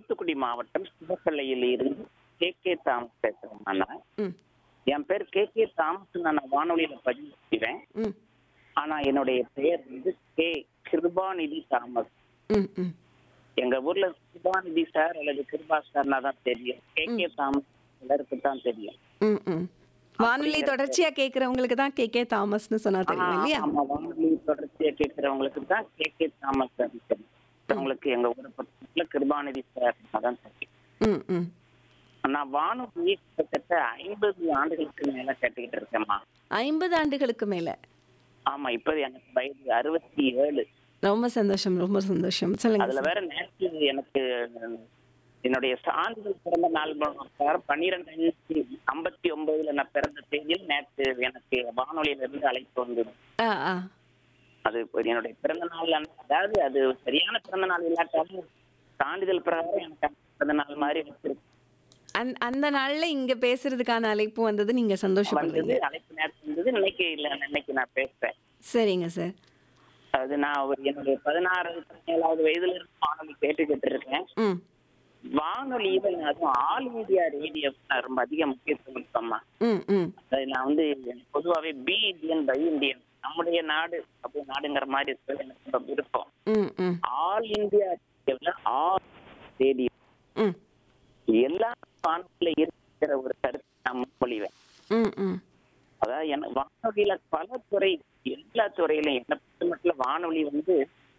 தூத்துக்குடி மாவட்டம் சிவகல்லையில் இருந்து K K Thomas பேசுறேன் நான் ம் என் பேர் கே கே தாமஸ் நான் வானொலியில பதிவு செய்வேன் ம் ஆனா என்னுடைய பெயர் வந்து கே கிருபாநிதி தாமஸ் ம் ம் எங்க ஊர்ல கிருபாநிதி சார் அல்லது கிருபா சார்னா தான் தெரியும் கே கே தாமஸ் எல்லாருக்கு தான் தெரியும் ம் ம் வானொலி தொடர்ச்சியா கேட்கறவங்களுக்கு தான் கே கே தாமஸ்னு சொன்னா தெரியும் இல்லையா ஆமா வானொலி தொடர்ச்சியா கேட்கிறவங்களுக்கு தான் கே கே தாமஸ் சார் தெரியும் அவங்களுக்கு எங்க ஊரை பக்கத்துல கிருபாநிதி சார் தான் தெரியும் ம் ம் நான் வானொலி கிட்டத்தட்ட ஐம்பது ஆண்டுகளுக்கு மேல கேட்டுக்கிட்டு இருக்கேம்மா ஐம்பது ஆண்டுகளுக்கு மேல ஆமா இப்ப எனக்கு வயது அறுபத்தி ஏழு ரொம்ப சந்தோஷம் ரொம்ப சந்தோஷம் சொல்லுங்க அதுல வேற நேற்று எனக்கு என்னுடைய சான்றிதழ் பிறந்த நாள் சார் பன்னிரெண்டு அஞ்சு ஐம்பத்தி ஒன்பதுல நான் பிறந்த தேதியில் நேற்று எனக்கு வானொலியில இருந்து அழைப்பு வந்தது ஆ ஆ அது ஒரு என்னுடைய பிறந்த நாள் அன்ன- அதாவது அது சரியான பிறந்த நாள் இல்லாட்டாலும் சான்றிதழ் பிரகாரம் எனக்கு அந்த பிறந்த நாள் மாதிரி வச்சிருக்கு அந் அந்த நாள்ல இங்க பேசுறதுக்கான அழைப்பு வந்தது நீங்க சந்தோஷப்படுறீங்க வந்தது அழைப்பு நேற்று வந்தது இன்னைக்கு இல்ல இன்னைக்கு நான் பேசுறேன் சரிங்க சார் அது நான் ஒரு என்னுடைய பதினாறு பதினேழாவது வயதுல இருந்து வானொலி கேட்டுக்கிட்டு இருக்கேன் ம் வானொலியில நான் அதுவும் ஆல் இந்தியா ரேடியோ நான் ரொம்ப அதிக முக்கியத்துவம் கொடுப்பேம்மா ம் ம் அது நான் வந்து எனக்கு பொதுவாவே பி இந்தியன் பை இந்தியன் நம்முடைய நாடு அப்படி நாடுங்கிற மாதிரி இருக்கிறது எனக்கு ரொம்ப விருப்பம் ம் ம் ஆல் இந்தியா ரேடியோல ஆல் ரேடியோ ம் எல்லா வானொலியில இருக்கிற ஒரு கருத்தை நான் முன்மொழிவேன் ம் ம் அதாவது எனக்கு வானொலியில பல துறை எல்லா துறையிலும் என்ன பொறுத்த மட்டும் வானொலி வந்து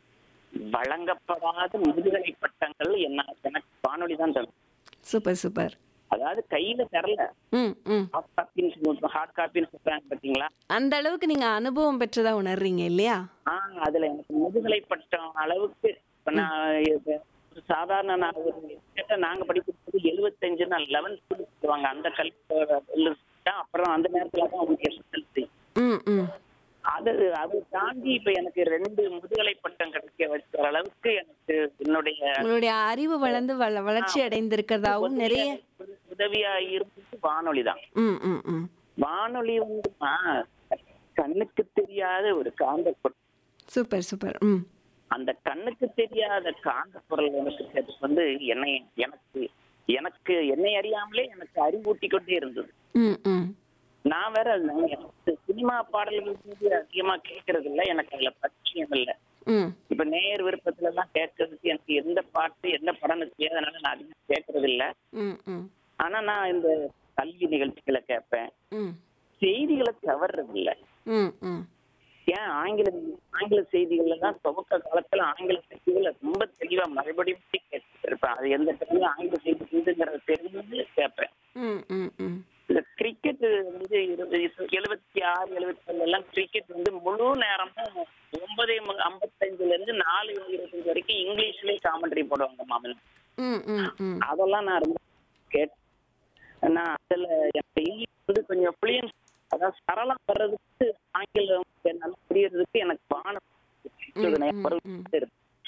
வழங்கப்படாத முதுகலை பட்டங்கள் என்ன எனக்கு வானொலி தான் தரும் சூப்பர் சூப்பர் அதாவது கையில தரல ம் ம் ஹார்ட் காப்பின்னு ஹார்ட் காப்பின்னு சொல்றாங்க பாத்தீங்களா அந்த அளவுக்கு நீங்க அனுபவம் பெற்றதா உணர்றீங்க இல்லையா ஆஹ் அதுல எனக்கு முதுகலை பட்டம் அளவுக்கு இப்ப நான் இது ஒரு சாதாரண நான் ஒரு கிட்ட நாங்க படிக்கும்போது எழுபத்தஞ்சு நான் லெவன்த் சொல்லுவாங்க அந்த கல்வி அப்புறம் அந்த நேரத்துல தான் அவங்க எஸ்எஸ்எல்சி ம் ம் அது அதை தாண்டி இப்ப எனக்கு ரெண்டு முதுகலை பட்டம் கிடைக்க வச்ச அளவுக்கு எனக்கு என்னுடைய உங்களுடைய அறிவு வளர்ந்து வள வளர்ச்சி அடைந்திருக்கிறதாவும் நிறைய உதவியா- உதவியா இருந்தது வானொலி தான் ம் ம் ம் வானொலி வந்து ஆஹ், கண்ணுக்கு தெரியாத ஒரு காந்த பொருள் சூப்பர் சூப்பர் ம் அந்த கண்ணுக்கு தெரியாத காந்த பொருள் எனக்கு அது வந்து என்னை எனக்கு எனக்கு என்னை அறியாமலே எனக்கு அறிவூட்டி கொண்டே இருந்தது ம் ம் நான் வேற நான் எனக்கு சினிமா பாடல்கள் வந்து அதிகமா கேட்கறது இல்ல எனக்கு அதுல பட்சியம் இல்ல ம் இப்ப நேர் விருப்பத்துல எல்லாம் கேட்கறதுக்கு எனக்கு எந்த பாட்டு எந்த படம் தெரியாது அதனால நான் அதிகமா கேட்கறது இல்ல ம் ம் ஆனா நான் இந்த கல்வி நிகழ்ச்சிகளை கேட்பேன் ம் செய்திகளை தவறுறது இல்ல ம் ம் ஏன் ஆங்கில ஆங்கில செய்திகள்ல தான் துவக்க காலத்துல ஆங்கில செய்திகளை ரொம்ப தெளிவா மறுபடியும் கேட்டுட்டு இருப்பேன் அது எந்த டைம்ல ஆங்கில செய்தி இருக்குங்கிறத தெரிஞ்சு கேட்பேன் ம் ம் ம் இந்த கிரிக்கெட் வந்து இருபது எழுபத்தி ஆறு எழுபத்தி ஏழுல எல்லாம் கிரிக்கெட் வந்து முழு நேரமும் ஒன்பதே மு- ஐம்பத்தஞ்சுல இருந்து நாலு இருபத்தஞ்சு வரைக்கும் இங்கிலீஷ்லயே காமெண்ட்ரி போடுவாங்க மாமன் ம் ம் ம் அதெல்லாம் நான் ரொம்ப கேட்டேன் நான் அதுல எனக்கு இங்கிலீஷ் வந்து கொஞ்சம் ஃப்ளூயன்ஸ் அதாவது சரளம் வர்றதுக்கு ஆங்கிலம் நல்லா புரியறதுக்கு எனக்கு வானம் ம், ம்.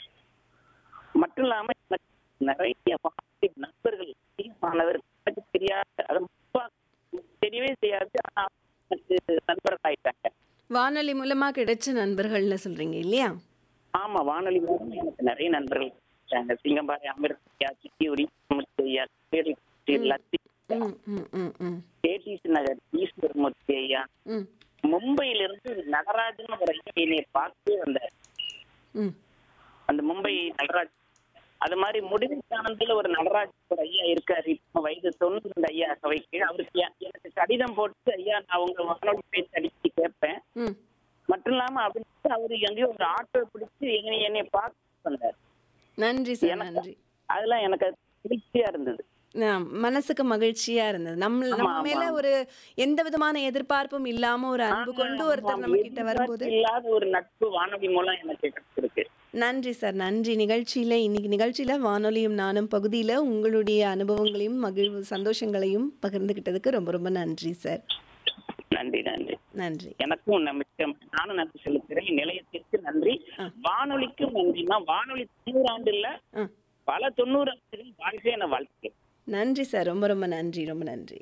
மட்டும் இல்லாம எனக்கு நிறைய வார்த்தை நண்பர்கள் அதிகமானவர் எனக்கு தெரியாது அது முப்பா தெரியவே தெரியாது ஆனா எனக்கு நண்பர்கள் ஆயிட்டாங்க வானொலி மூலமா கிடைச்ச நண்பர்கள்னு சொல்றீங்க இல்லையா ஆமா வானொலி மூலம் எனக்கு நிறைய நண்பர்கள் கிடைச்சாங்க சிங்கம்பாறை அமிர்தயா சித்தியூரி முத்தையா பேரிக்குட்டி, லத்தி ம் ம் ம் ம் கேடிசி நகர் ஈஸ்வரமூர்த்தி ஐயா ம் மும்பையில இருந்து நடராஜன் ஒரு ஐயா என்னை பார்த்து வந்தார் ம் அந்த மும்பை நடராஜ் அது மாதிரி முடிவுக்கானதுல ஒரு நடராஜ் ஒரு ஐயா இருக்காரு இப்ப வயது தொண்ணூறு ரெண்டு ஐயா சபைக்கு அவருக்கு எ- எனக்கு கடிதம் போட்டு ஐயா நான் உங்க வானொலி பேச்சு அடிச்சு கேட்பேன் ம் மட்டும் இல்லாம அப்படின்னு அவரு எங்கேயோ ஒரு ஆட்டோ பிடிச்சு என்னை என்னை பார்த்து வந்தார் நன்றி சார் எனக்கு நன்றி அதெல்லாம் எனக்கு அது திருப்தியா இருந்தது ஆம், மனசுக்கு மகிழ்ச்சியா இருந்தது நம்ம நம்ம ஆமா, மேல ஆமா. ஒரு எந்த விதமான எதிர்பார்ப்பும் இல்லாம ஒரு அன்பு கொண்டு ஒருத்தர் நம்ம கிட்ட வரும்போது இல்லாத ஒரு நட்பு வானொலி மூலம் எனக்கு கிடைச்சிருக்கு நன்றி சார் நன்றி நிகழ்ச்சியில இன்னைக்கு நிகழ்ச்சியில வானொலியும் நானும் பகுதியில உங்களுடைய அனுபவங்களையும் மகிழ்வு சந்தோஷங்களையும் பகிர்ந்துகிட்டதுக்கு ரொம்ப ரொம்ப நன்றி சார் நன்றி நன்றி நன்றி எனக்கும் நம்பிக்கை நானும் நன்றி செலுத்துறேன் நிலையத்திற்கு நன்றி வானொலிக்கும் நன்றிமா வானொலி தொண்ணூறு ஆண்டு இல்ல ஆ, பல தொண்ணூறு ஆண்டுகள் வாழ்க்கை என வாழ்க்கை நன்றி சார் ரொம்ப ரொம்ப நன்றி ரொம்ப நன்றி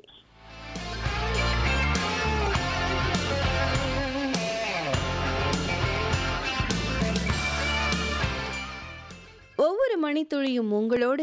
ஒவ்வொரு மணித்துளியும் உங்களோடு